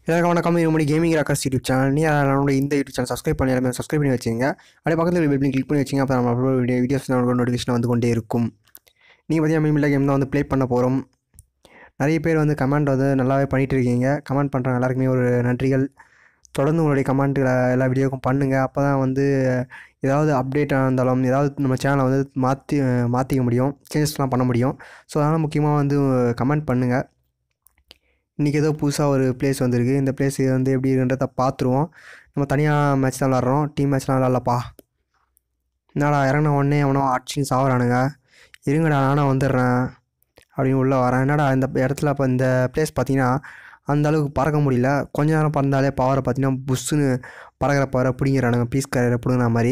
எல்லாருக்கும் வணக்கம் இது Mani gaming rockers YouTube channel நீ நம்மளோட இந்த யூடியூப் சேனல் சப்ஸ்கிரைப் பண்ணி எல்லாமே சப்ஸ்கிரைப் பண்ணி வச்சுங்க அப்படியே பக்கத்தில் பெல் கிளிக் பண்ணி வச்சிங்க அப்போ நம்ம அப்லோட் வீடியோ வீடியோஸ் நோட்டிஃபிகேஷன் வந்து கொண்டே இருக்கும் நீங்கள் பார்த்தீங்கன்னா மீமில் கேம் தான் வந்து ப்ளே பண்ண போகிறோம் நிறைய பேர் வந்து கமெண்ட் வந்து நல்லாவே பண்ணிகிட்டு இருக்கீங்க கமெண்ட் பண்ணுறாங்க எல்லாருக்குமே ஒரு நன்றிகள் தொடர்ந்து உங்களுடைய கமெண்ட் எல்லா வீடியோக்கும் பண்ணுங்கள் அப்போ தான் வந்து ஏதாவது அப்டேட்டாக இருந்தாலும் ஏதாவது நம்ம சேனலை வந்து மாற்றி மாற்றிக்க முடியும் சேஞ்சஸ்லாம் பண்ண முடியும் ஸோ அதனால் முக்கியமாக வந்து கமெண்ட் பண்ணுங்கள் இன்றைக்கி ஏதோ புதுசாக ஒரு பிளேஸ் வந்திருக்கு இந்த பிளேஸ் வந்து எப்படி இருக்குன்றத பார்த்துருவோம் நம்ம தனியாக மேட்ச் தான் விளாட்றோம் டீம் மேட்ச்லாம் விளாட்லப்பா என்னடா இறங்கின உடனே அவனோ அடிச்சுன்னு சாவறானுங்க இருங்கடா நானும் வந்துடுறேன் அப்படின்னு உள்ளே வரேன் என்னடா இந்த இடத்துல இப்போ இந்த பிளேஸ் பார்த்தீங்கன்னா அந்த அளவுக்கு பறக்க முடியல கொஞ்ச நேரம் பறந்தாலே பவரை பார்த்தீங்கன்னா புஷ்ஷுன்னு பறக்கிற பவரை பிடிங்கிறானுங்க பீஸ் கரையிற பிடுங்கிற மாதிரி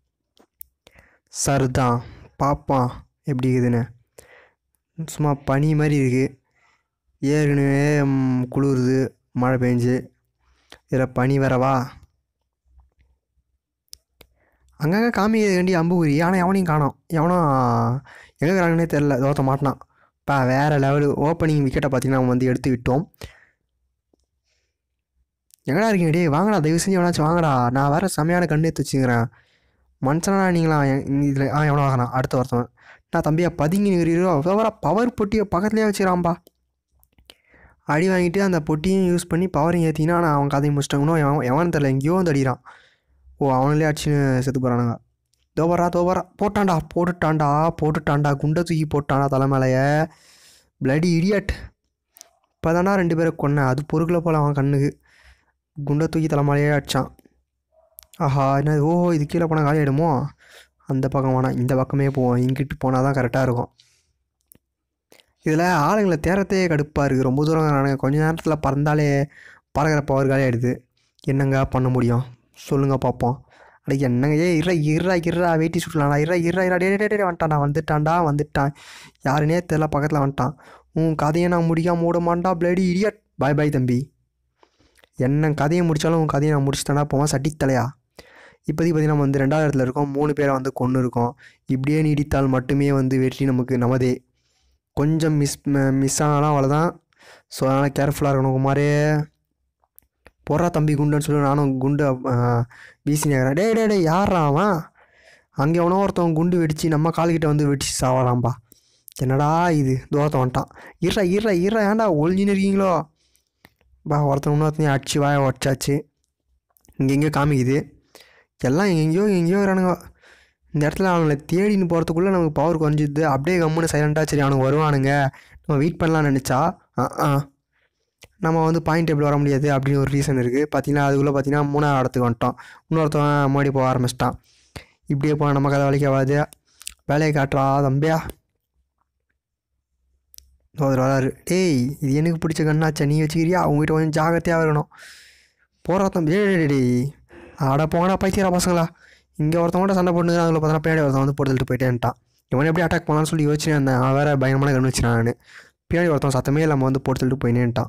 சர் தான் பார்ப்பான் எப்படி இருக்குதுன்னு சும்மா பனி மாதிரி இருக்குது ஏற்கனவே ம், குளிருது மழை பெஞ்சு இதில் பனி வரவா அங்கங்கே காமிக்கிறது வேண்டி அம்புகுறி ஆனால் எவனையும் காணோம் எவனும் எங்கே இருக்கிறாங்கன்னே தெரில தோத்த மாட்டினான் பா வேறு லெவலு ஓப்பனிங் விக்கெட்டை பார்த்தீங்கன்னா அவன் வந்து எடுத்து விட்டோம் எங்கடா இருக்கீங்க டேய் வாங்கடா தயவு செஞ்சு எவனாச்சும் வாங்கடா நான் வேறு செமையான கண்ணு எடுத்து வச்சுக்கிறேன் மனுஷனா நீங்களா இதில் ஆ எவனோ வாங்கினான் அடுத்த வருஷம் நான் தம்பியா பதுங்கி நிற்கிறீரோ வர பவர் பொட்டியை பக்கத்துலேயே வச்சுக்கிறான்பா அடி வாங்கிட்டு அந்த பொட்டியும் யூஸ் பண்ணி பவரையும் ஏற்றினா நான் அவன் கதையை முடிச்சிட்டாங்க இன்னும் எவன் எவன் தெரில எங்கேயோ வந்து அடிக்கிறான் ஓ அவங்களே அடிச்சுன்னு செத்து போகிறானுங்க தோபரா தோபரா போட்டான்டா போட்டுட்டான்டா போட்டுட்டான்டா குண்டை தூக்கி போட்டான்டா தலைமையிலையே பிளடி இடியட் இப்போ தானே ரெண்டு பேரை கொன்னேன் அது பொறுக்கல போல அவன் கண்ணுக்கு குண்டை தூக்கி தலைமையிலையே அடித்தான் ஆஹா என்ன ஓ இது கீழே போனால் காலி ஆகிடுமோ அந்த பக்கம் வேணாம் இந்த பக்கமே போவோம் இங்கிட்டு போனால் தான் கரெக்டாக இருக்கும் இதில் ஆளுங்களை தேரத்தே கடுப்பாக இருக்குது ரொம்ப தூரம் நானுங்க கொஞ்ச நேரத்தில் பறந்தாலே பறக்கிற பவர் காலி ஆகிடுது என்னங்க பண்ண முடியும் சொல்லுங்கள் பார்ப்போம் அட என்னங்க ஏ இறா இறா இறா வெயிட்டி சுட்டலாம்டா இறா இறா இறா டே டே, டே டே வந்துட்டான்டா வந்துட்டான்டா வந்துட்டான் யாருனே தெரில பக்கத்தில் வந்துட்டான் உன் கதையை நான் முடிக்காம மூட மாட்டா பிளேடி இடியட் பாய் பாய் தம்பி என்ன கதையை முடித்தாலும் உன் கதையை நான் முடிச்சுட்டானா போவான் சட்டி தலையா இப்போதைக்கு பார்த்தீங்கன்னா நம்ம வந்து ரெண்டாவது இடத்துல இருக்கோம் மூணு பேரை வந்து கொண்டு இருக்கோம் இப்படியே நீடித்தால் மட்டுமே வந்து வெற்றி நமக்கு நமதே கொஞ்சம் மிஸ் மிஸ் ஆனாலும் அவ்வளோதான் ஸோ அதனால் கேர்ஃபுல்லாக இருக்கணும் குமாரே போடுறா தம்பி குண்டுன்னு சொல்லி நானும் குண்டு வீசி நேக்கிறேன் டே டே டே யாரா அவன் அங்கே எவனோ ஒருத்தவன் குண்டு வெடிச்சு நம்ம கால்கிட்ட வந்து வெடிச்சு சாவறான்பா என்னடா இது தூரத்தை வந்துட்டான் இறா இறா இறா ஏன்டா ஒளிஞ்சின்னு இருக்கீங்களோ பா ஒருத்தன் இன்னொருத்தனையும் அடிச்சு வாய உடச்சாச்சு இங்கே எங்கேயோ காமிக்குது எல்லாம் எங்கெங்கேயோ எங்கேயோ இருக்கிறானுங்க இந்த இடத்துல அவனுங்களை தேடின்னு போகிறதுக்குள்ளே நமக்கு பவர் குறைஞ்சிது அப்படியே கம்முன்னு சைலண்ட்டாக சரி அவனுங்க வருவானுங்க நம்ம வெயிட் பண்ணலாம்னு நினச்சா ஆ ஆ நம்ம வந்து பாயிண்ட் டேபிள் வர முடியாது அப்படின்னு ஒரு ரீசன் இருக்குது பார்த்தீங்கன்னா அதுக்குள்ளே பார்த்தீங்கன்னா மூணாவது இடத்துக்கு வந்துட்டோம் இன்னொருத்தவன் மறுபடி போக ஆரம்பிச்சிட்டான் இப்படியே போனால் நம்ம கதை வேலைக்காகாது வேலையை காட்டுறா தம்பியா ஒரு வராரு டேய் இது எனக்கு பிடிச்ச கண்ணாச்சா நீ வச்சுக்கிறியா அவங்ககிட்ட கொஞ்சம் ஜாகிரதையாக இருக்கணும் போகிறா தம்பி டேய் டேய், டேய் ஆட போங்கடா பைத்தியரா பசங்களா இங்கே ஒருத்தவங்க கூட சண்டை போட்டு அதில் பார்த்தா பின்னாடி ஒருத்தன் வந்து போட்டு போயிட்டேன்ட்டான் இவன் எப்படி அட்டாக் பண்ணலான்னு சொல்லி யோசிச்சுட்டு இருந்தேன் அவன் வேறு பயங்கரமான கண்ணு வச்சுனான் நான் பின்னாடி ஒருத்தன் சத்தமே இல்லாமல் வந்து போட்டு தள்ளிட்டு போயினேன்ட்டான்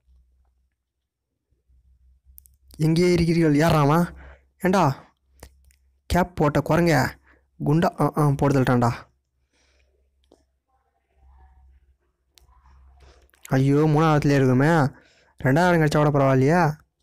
எங்கேயே இருக்கிறீர்கள் யாராமா ஏண்டா கேப் போட்ட குரங்க குண்டா ஆ ஆ போட்டு தள்ளிட்டான்டா ஐயோ மூணாவதுலேயே இருக்குமே ரெண்டாவது இடம் கிடச்சா கூட பரவாயில்லையா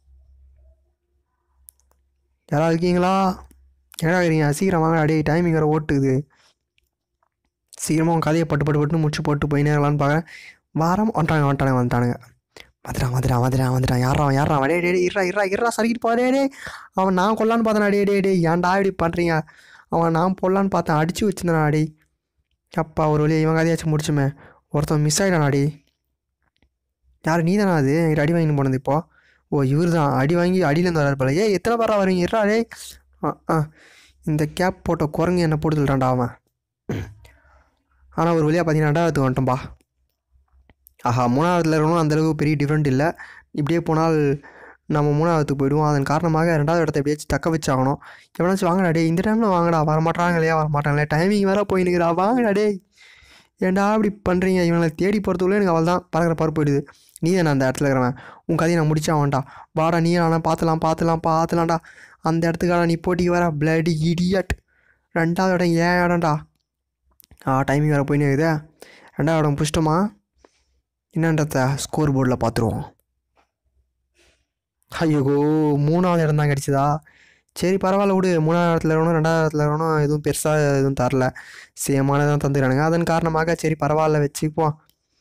யாராவது இருக்கீங்களா என்னடா இருக்கீங்க சீக்கிரம் வாங்க அடே டைமிங் வேறு ஓட்டுக்குது சீக்கிரமாக உன் கதையை பட்டு பட்டு பட்டுன்னு முடிச்சு போட்டு போயினே இருக்கலாம்னு பார்க்குறேன் வாரம் வந்துட்டாங்க வந்துட்டானுங்க வந்துட்டானுங்க வந்துட்டான் வந்துட்டான் வந்துட்டான் வந்துட்டான் யாரா அவன் யாரா அவன் டே டே டே, இருடா இருடா இருடா சரிக்கிட்டு போடே டே அவன் நான் கொல்லான்னு பார்த்தேன் டே டே டே ஏன்டா இப்படி பண்ணுறீங்க அவன் நான் போடலான்னு பார்த்தேன் அடித்து வச்சிருந்தான் அடி அப்பா ஒரு வழியாக இவன் கதையாச்சும் முடிச்சுமே ஒருத்தன் மிஸ் ஆகிடான் அடி யார் நீ தானே அது என்கிட்ட அடி வாங்கின்னு போனது இப்போ ஓ இவர் தான் அடி வாங்கி அடியிலேருந்து வராரு போல ஏ எத்தனை பேரா வரீங்க இருடா டேய் ஆ ஆ இந்த கேப் போட்ட குரங்கு என்ன போட்டு தள்ளிட்டான்டா அவன் ஆனால் ஒரு வழியாக பார்த்தீங்கன்னா ரெண்டாவதுக்கு வந்துட்டோம்பா ஆஹா மூணாவதுல இருக்கணும் அந்தளவுக்கு பெரிய டிஃப்ரெண்ட் இல்லை இப்படியே போனால் நம்ம மூணாவதுக்கு போயிடுவோம் அதன் காரணமாக ரெண்டாவது இடத்த எப்படியாச்சும் தக்க வச்சாகணும் எவனாச்சும் வாங்கடா டேய் இந்த டைமில் வாங்கடா வரமாட்டாங்க இல்லையா வரமாட்டாங்களே டைமிங் வேறு போயினுக்கிறா வாங்கடா டேய் ஏன்டா இப்படி பண்ணுறீங்க இவங்களை தேடி போகிறதுக்குள்ளே எனக்கு அவள் தான் பறக்கிற பறப்பு போயிடுது நீ தானே அந்த இடத்துல இருக்கிறவன் உன் கதையை நான் முடிச்சா வேண்டா வாடா நீ ஆனால் பார்த்துலாம் பார்த்துலாம் பார்த்துலாம்டா அந்த இடத்துக்காக நீ போட்டிக்கு வர பிளடி இடியட் ரெண்டாவது இடம் ஏன் இடம்டா ஆ டைமிங் வேறு போயின்னு இருக்குது ரெண்டாவது இடம் புஷ்டமா என்னன்றத ஸ்கோர் போர்டில் பார்த்துருவோம் ஐயோ மூணாவது இடம் தான் கிடச்சிதா சரி பரவாயில்ல விடு மூணாவது இடத்துல இருக்கணும் ரெண்டாவது இடத்துல இருக்கணும் எதுவும் பெருசாக எதுவும் தரல சேமானதான் தந்துக்கிறானுங்க அதன் காரணமாக சரி பரவாயில்ல வச்சுப்போம்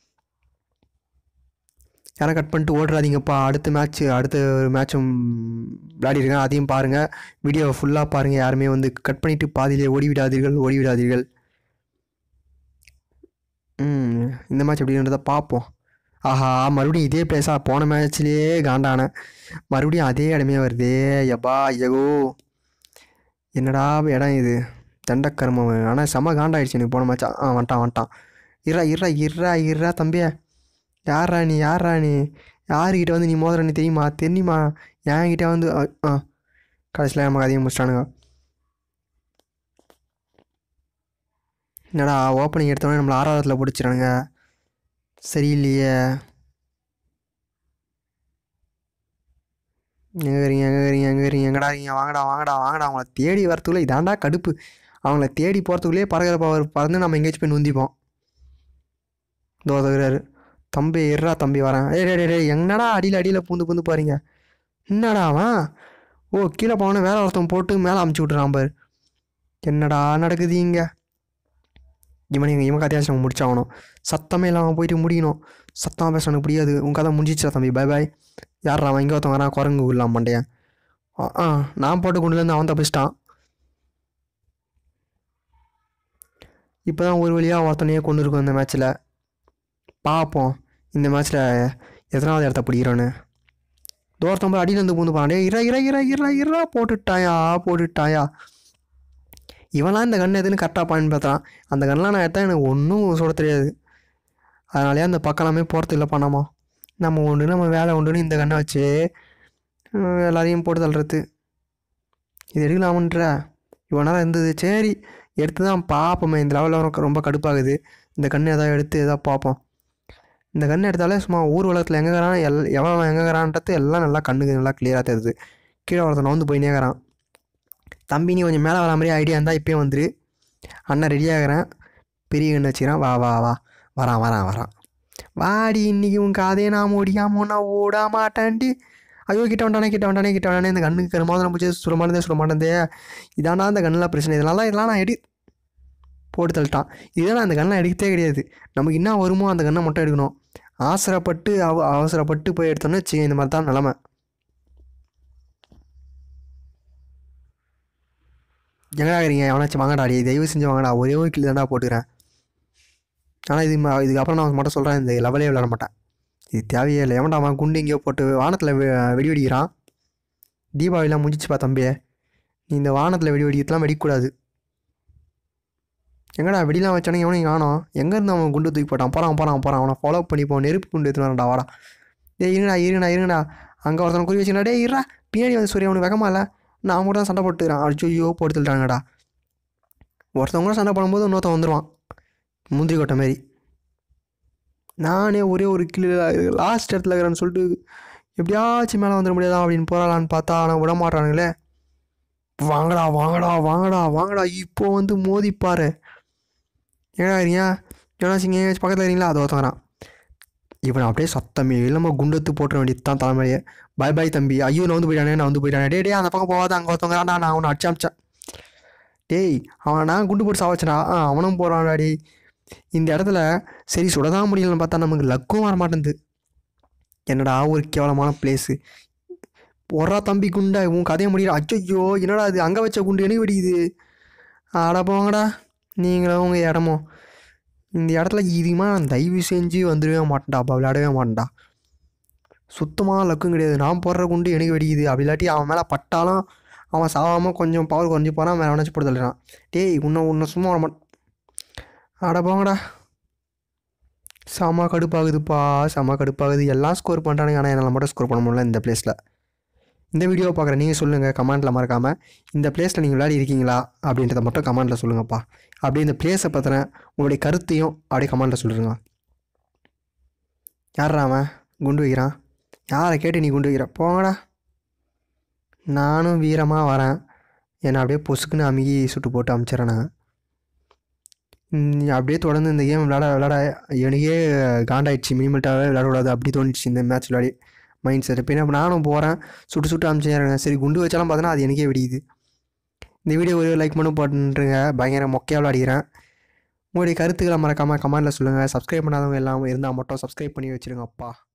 யாரை கட் பண்ணிட்டு ஓடுறாதீங்கப்பா அடுத்த மேட்ச் அடுத்த ஒரு மேட்சும் விளையாடிருக்கேன் அதையும் பாருங்கள் வீடியோவை ஃபுல்லாக பாருங்கள் யாருமே வந்து கட் பண்ணிவிட்டு பாதியிலே ஓடி விடாதீர்கள் ஓடி விடாதீர்கள் ம் இந்த மேட்ச் எப்படின்றத பார்ப்போம் ஆஹா மறுபடியும் இதே பிளேஸா போன மேட்ச்லேயே காண்டானேன் மறுபடியும் அதே இடமே வருதே யப்பா ஐயோ என்னடா இடம் இது தண்டக்கர்மம் ஆனால் செம காண்டாயிடுச்சு எனக்கு போன மேட்ச் ஆ வந்துட்டான் வந்துட்டான் இறா இறா இறா இறா தம்பியே யாரா நீ யாரா நீ யாருக்கிட்ட வந்து நீ மோதுற நீ தெரியுமா தெரியுமா என்கிட்ட வந்து அ, ஆ கடைசியில் நமக்கு அதிகம் முடிச்சிட்டானுங்க என்னடா ஓப்பனிங் எடுத்தோடனே நம்மளை ஆறாவதுல பிடிச்சிட்டானுங்க சரியில்லையே எங்கே இருக்கீங்க எங்கே இருக்கீங்க எங்கே இருக்கீங்க எங்கடா இருக்கீங்க வாங்கடா வாங்கடா வாங்கடா அவங்கள தேடி வரத்துக்குள்ளே இதாண்டா கடுப்பு அவங்கள தேடி போகிறதுக்குள்ளேயே பறக்கிற பவர் பறந்து நம்ம எங்கேயாச்சும் போய் நுந்திப்போம் தோதகிறாரு தம்பி இருடா தம்பி வரேன் ஏய் டே டே என்னடா அடியில் அடியில் பூந்து பூந்து போகிறீங்க என்னடா அவன் ஓ கீழே போனோன்னு வேலை ஒருத்தன் போட்டு மேலே அமுச்சு விட்றான் பாரு என்னடா நடக்குது இங்கே இவன் இவன் இவன் கதையாச்சும் நம்ம முடிச்சாகணும் சத்தமே இல்லாமல் போயிட்டு முடியணும் சத்தமாக பேச எனக்கு பிடிக்காது உன் கதை முடிஞ்சிச்சா தம்பி பை பாய் யாரா அவன் இங்கே ஒருத்தன் வரான் குரங்கு இல்லாம மண்டையன் ஆ ஆ நான் போட்டு கொண்டுலேருந்து அவன் தப்பிச்சிட்டான் இப்போ தான் ஒரு வழியாக ஒருத்தனையே கொண்டு இருக்கோம் இந்த மேட்ச்சில் பார்ப்போம் இந்த மேட்ச்சில் எத்தனாவது இடத்த பிடிக்கிறோன்னு தோரத்தம் போய் அடியிலேருந்து பூந்து போனான் டேய் இற இற இற இற இற போட்டுட்டாயா போட்டுட்டாயா இவன்லாம் இந்த கன் எதுன்னு கரெக்டாக பயன்படுத்துகிறான் அந்த கன்லாம் நான் எடுத்தால் எனக்கு ஒன்றும் சுட தெரியாது அதனாலே அந்த பக்கலாமே போகிறது இல்லை பண்ணாமா நம்ம ஒன்று நம்ம வேலை உண்டுன்னு இந்த கண்ணை வச்சு அஹ், எல்லாரையும் போட்டு தள்ளுறது இது எடுக்கலாமன்ற இவ்வளோ நேரம் இருந்தது சரி எடுத்து தான் பார்ப்போமே இந்த லெவலில் ரொம்ப கடுப்பாகுது இந்த கன்று எதாவது எடுத்து எதாவது பார்ப்போம் இந்த கன்று எடுத்தாலே சும்மா ஊர் உலகத்தில் எங்கே இருக்கிறான் எல் எவன் எங்கே இருக்கிறான்றது எல்லாம் நல்லா கண்ணுக்கு நல்லா கிளியராக தெரியுது கீழே ஒருத்தன் வந்து போயினே இருக்கிறான் தம்பி நீ கொஞ்சம் மேலே வர மாதிரி ஐடியா இருந்தால் இப்போயே வந்துரு அண்ணன் ரெடியாகிறேன் பெரிய கண்ணு வச்சுக்கிறான் வா வா வா வரான் வரான் வரான் வாடி இன்னைக்கு உன் காதையை நான் ஓடியாமோ நான் ஓட மாட்டேன்டி ஐயோ கிட்ட வந்தானே கிட்ட வந்தானே கிட்ட வந்தானே இந்த கண்ணுக்கு கருமாதிரம் பிடிச்சி சுட மாட்டேன் சுட மாட்டேன் இதாண்டா இந்த கண்ணில் பிரச்சனை இதனால இதெல்லாம் நான் எடி போட்டு தள்ளிட்டான் இதெல்லாம் அந்த கண்ணை எடுக்கத்தே கிடையாது நமக்கு என்ன வருமோ அந்த கண்ணை மட்டும் எடுக்கணும் ஆசைப்பட்டு அவ அவசரப்பட்டு போய் எடுத்தோன்னு வச்சுக்க இந்த மாதிரி தான் நிலமை எங்கடா இருக்கிறீங்க எவனாச்சும் வாங்கடா அடி தயவு செஞ்சு வாங்கடா ஒரே ஒரு கிளி தான்டா போட்டுக்கிறேன் ஆனால் இது ம- இதுக்கப்புறம் நான் மட்டும் சொல்கிறேன் இந்த லெவலே விளையாட மாட்டேன் இது தேவையே இல்லை எவன்டா அவன் குண்டு எங்கேயோ போட்டு வானத்தில் வெடி வெடிக்கிறான் தீபாவளிலாம் முடிஞ்சிச்சுப்பா தம்பியே நீ இந்த வானத்தில் வெடி வெடிக்கிறதுலாம் வெடிக்கக்கூடாது எங்கடா வெடிலாம் வச்சானே எவனையும் காணோம் எங்கேருந்து அவன் குண்டு தூக்கி போட்டான் போகிறான் போகிறான் போகிறான் அவனை ஃபாலோ பண்ணி போ நெருப்பு குண்டு எடுத்துன்னு வரேன்டா வாடா டேய் இருங்கடா இருங்கடா இருங்கடா அங்கே ஒருத்தனை குறி வச்சுக்கடா டேய் இருடா பின்னாடி வந்து சூரிய அவனுக்கு வெக்கமா இல்லை நான் கூட தான் சண்டை போட்டுக்கிறான் அடிச்சோ போட்டு தள்ளிட்டாங்கடா ஒருத்தவங்க கூட சண்டை போடும்போது இன்னொருத்தன் வந்துடுவான் முந்திரி கொட்டை மாரி நானே ஒரே ஒரு கிலோ லாஸ்ட் இடத்துல இருக்கிறேன்னு சொல்லிட்டு எப்படியாச்சும் மேலே வந்துட முடியாதா அப்படின்னு போகலான்னு பார்த்தா ஆனால் விட மாட்டானுங்களே வாங்கடா வாங்கடா வாங்கடா வாங்கடா இப்போ வந்து மோதிப்பாரு ஏடா இருங்க யோனாசிங்க பக்கத்தில் இருக்கீங்களா அது ஒருத்தவரான் இவன் அப்படியே சத்தமே இல்லாமல் குண்டத்து போட்டுற வேண்டியது தான் தலைமையே பாய் பாய் தம்பி ஐயோ நான் வந்து போயிட்டானே நான் வந்து போயிட்டானே டே டே அந்த பக்கம் போகாத அங்கே ஒருத்தவங்க நான் அவனை அடிச்சு அமிச்சேன் டேய் அவன் நான் குண்டு போட்டு சாவச்சடா ஆ அவனும் போகிறான்டா டேய் இந்த இடத்துல சரி சுடதான் முடியலன்னு பார்த்தா நமக்கு லக்கும் வர மாட்டேங்குது என்னடா ஒரு கேவலமான பிளேஸு ஒரா தம்பி குண்டா உன் கதையை முடியல அச்சோ என்னடா இது அங்கே வச்ச குண்டு எனக்கு வெடிக்குது ஆட போங்கடா நீங்களும் உங்கள் இடமோ இந்த இடத்துல இதுமா நான் தயவு செஞ்சு வந்துடவே மாட்டேன்டா அப்போ விளையாடவே மாட்டேன்டா சுத்தமாக லக்கும் கிடையாது நான் போடுற குண்டு எனக்கு வெடிக்குது அப்படி இல்லாட்டி அவன் மேலே பட்டாலும் அவன் சாகாமல் கொஞ்சம் பவர் குறைஞ்சி போகிறான் வேறு எவனாச்சும் போட்டு தள்ளுறான் டேய் உன்னை உன்னை சும்மா விட மாட் அட போங்கடா செம கடுப்பாகுதுப்பா செம கடுப்பாகுது எல்லாம் ஸ்கோர் பண்ணுறானுங்க ஆனால் என்னால் மட்டும் ஸ்கோர் பண்ண முடியல இந்த பிளேஸில் இந்த வீடியோவை பார்க்குற நீங்கள் சொல்லுங்கள் கமெண்ட்டில் மறக்காமல் இந்த பிளேஸில் நீங்கள் விளையாடி இருக்கீங்களா அப்படின்றத மட்டும் கமெண்ட்டில் சொல்லுங்கப்பா அப்படியே இந்த பிளேஸை பற்றின உங்களுடைய கருத்தையும் அப்படியே கமெண்ட்டில் சொல்லிடுங்க யார்ரா அவன் குண்டு வைக்கிறான் யாரை கேட்டு நீ குண்டு வைக்கிற போங்கடா நானும் வீரமாக வரேன் என்னை அப்படியே பொசுக்குன்னு அமுகி சுட்டு போட்டு அமுச்சிட்றேன் நான் ம், அப்படியே தொடர்ந்து இந்த கேம் விளாட விளாட எனக்கே காண்டாயிடுச்சு மினிமல்ட்டாகவே விளையாடக்கூடாது அப்படி தோணுச்சு இந்த மேட்ச் விளையாடி மைண்ட் செட் பின்ன நானும் போகிறேன் சுட்டு சுட்டு அனுப்பிச்சிடுறேன் சரி குண்டு வச்சாலும் பார்த்தோன்னா அது எனக்கே வெடிக்குது இந்த வீடியோ ஒரு லைக் மட்டும் போட்டுருங்க பயங்கர மொக்கையாக விளையாடிக்கிறேன் உங்களுடைய கருத்துக்களை மறக்காமல் கமெண்ட்டில் சொல்லுங்கள் சப்ஸ்கிரைப் பண்ணாதவங்க எல்லாம் இருந்தால் மட்டும் சப்ஸ்கிரைப் பண்ணி வச்சுருங்க அப்பா